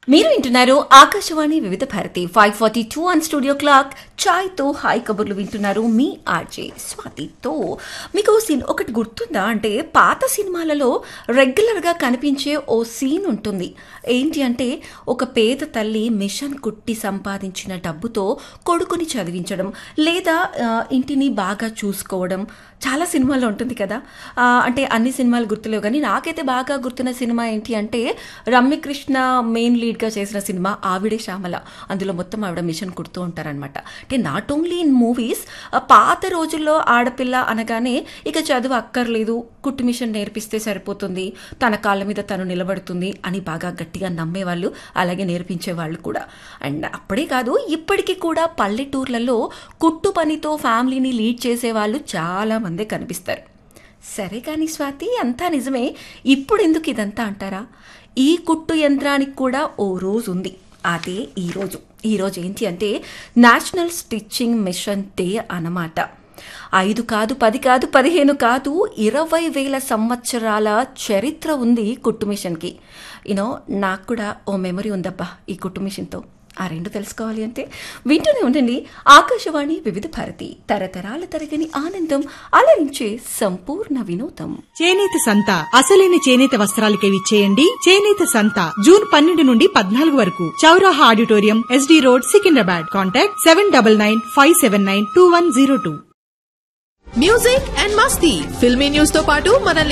మీరు వింటున్నారు Akashvani Vividh Bharati five forty two on studio clock chai తో హాయ్ కబుర్లు వింటున్నారు మీ ఆర్జే స్వాతితో మీకు సీన్ ఒకటి గుర్తుందా అంటే పాత సినిమాలలో రెగ్యులర్ గా కనిపించే ఓ సీన్ ఉంటుంది ఏంటి అంటే ఒక పేద తల్లి మిషన్ కుట్టి సంపాదించిన డబ్బుతో కొడుకుని చదివించడం లేదా ఆ, ఇంటిని బాగా చూసుకోవడం చాలా సినిమాల్లో ఉంటుంది కదా ఆ, అంటే అన్ని సినిమాలు గుర్తులేవు కానీ నాకైతే బాగా గుర్తున్న సినిమా ఏంటి అంటే రమ్యకృష్ణ మెయిన్ లీడ్గా చేసిన సినిమా ఆవిడే శ్యామల అందులో మొత్తం ఆవిడ మిషన్ కుడుతూ ఉంటారనమాట అంటే నాట్ ఓన్లీ ఇన్ మూవీస్ పాత రోజుల్లో ఆడపిల్ల అనగానే ఇక చదువు అక్కర్లేదు కుట్టు మిషన్ నేర్పిస్తే సరిపోతుంది తన కాళ్ళ మీద తను నిలబడుతుంది అని బాగా గట్టిగా నమ్మేవాళ్ళు అలాగే నేర్పించే వాళ్ళు కూడా అండ్ అప్పుడే కాదు ఇప్పటికీ కూడా పల్లెటూర్లలో కుట్టు పనితో ఫ్యామిలీని లీడ్ చేసే వాళ్ళు చాలా మందే కనిపిస్తారు సరే కానీ స్వాతి అంతా నిజమే ఇప్పుడు ఎందుకు ఇదంతా అంటారా ఈ కుట్టు యంత్రానికి కూడా ఓ రోజు ఉంది అదే ఈ రోజు ఈ రోజు ఏంటి అంటే నేషనల్ స్టిచ్చింగ్ మిషన్ డే అన్నమాట ఐదు కాదు పది కాదు పదిహేను కాదు ఇరవై వేల సంవత్సరాల చరిత్ర ఉంది కుట్టు మిషన్కి యూనో నాకు కూడా ఓ మెమరీ ఉందబ్బా ఈ కుట్టు మిషన్తో ఆ రెండు తెలుసుకోవాలి అంటే వింటూనే ఉండండి ఆకాశవాణి వివిధ భారతి తరతరాల తరగని ఆనందం అలరించే సంపూర్ణ వినోదం చేనేత సంత అసలైన చేనేత వస్త్రాలకే విచ్చేయండి చేనేత సంత జూన్ పన్నెండు నుండి పద్నాలుగు వరకు Chauraha auditorium SD road Secunderabad contact seven double nine five seven nine two one zero two music and masti filmy news తో పాటు మన